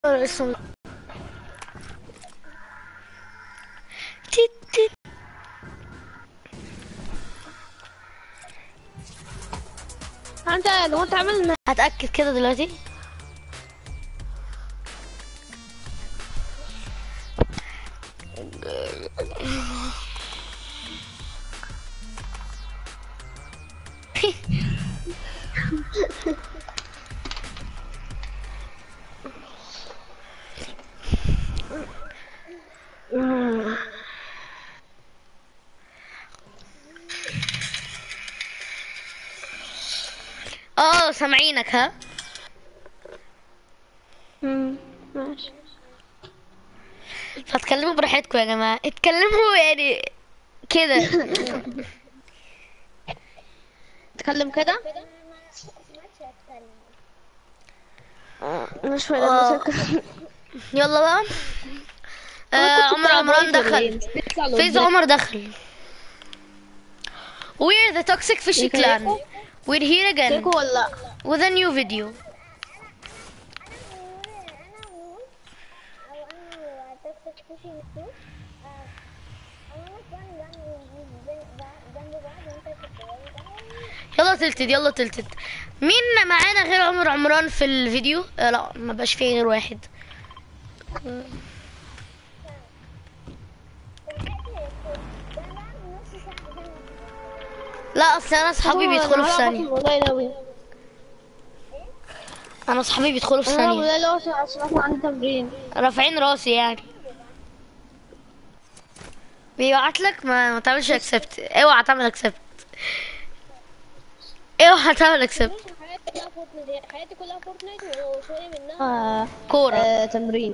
اسمه تيت تيت انت لو انت عملنا هتأكد كده دلوقتي اه سامعينك ها امم ماشي فاتكلموا براحتكم يا جماعة اتكلموا يعني كده تكلم كده مش فاهم آه. يلا بقى آه عمر عمران دخل فيز عمر دخل We're the toxic fishy clan We're here again كيكو ولا with a new video يلا تلتد يلا تلتد مين معانا غير عمر عمران في الفيديو آه لا ما بقاش فيه غير واحد لا اصل انا اصحابي بيدخلوا في ثانية ثانية انا اصحابي بيدخلوا في انا ثانية والله لو عشان احنا عندي تمرين رافعين راسي يعني بيبعت لك ما, ما تعملش اكسبت اوعى تعمل اكسبت اوعى تعمل اكسبت حياتي كلها فورتنايت حياتي كلها فورتنايت وشوية منها كورة آه تمرين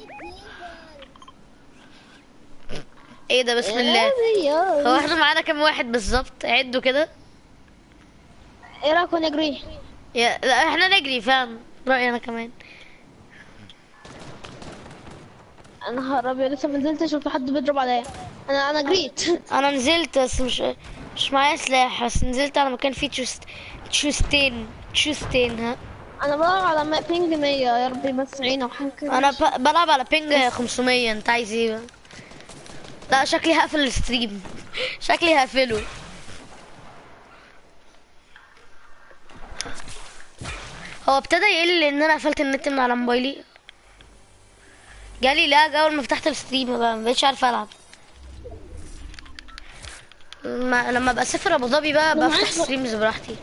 ايه ده بسم الله هو احنا معانا كام واحد بالظبط عدوا كده ايه رايك نجري؟ يا لا احنا نجري فاهم رأيي انا كمان انا هرب لسه ما نزلتش شفت حد بيضرب عليا انا انا جريت انا نزلت بس مش مش معايا سلاح بس نزلت على مكان فيه تشوست تشوستين تشوستين ها انا بلعب على ما- بينج 100 يا ربي بس عينه وحاجه كده. انا ب... بلعب على بينج 500 انت عايز ايه بقى؟ لا شكلي هقفل الستريم شكلي هقفله هو ابتدى يقل لان انا قفلت النت من على موبايلي جالي لاج اول ما فتحت الستريم بقى ما بقتش عارفه العب ما لما ابقى اسافر ابو ظبي بقى ما بفتح معاش بقى. ستريمز براحتي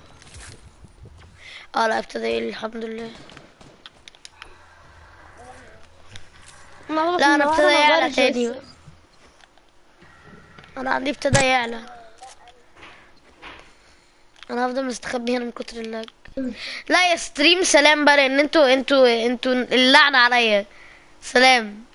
اه لا ابتدى يقل الحمد لله أنا لا انا ما- ابتدى ما يعلى بقدرش تاني بس. انا عندي ابتدى يعلى انا هفضل مستخبي هنا من كتر اللاج لا يا ستريم سلام بقى لان انتوا انتوا انتوا اللعنة عليا سلام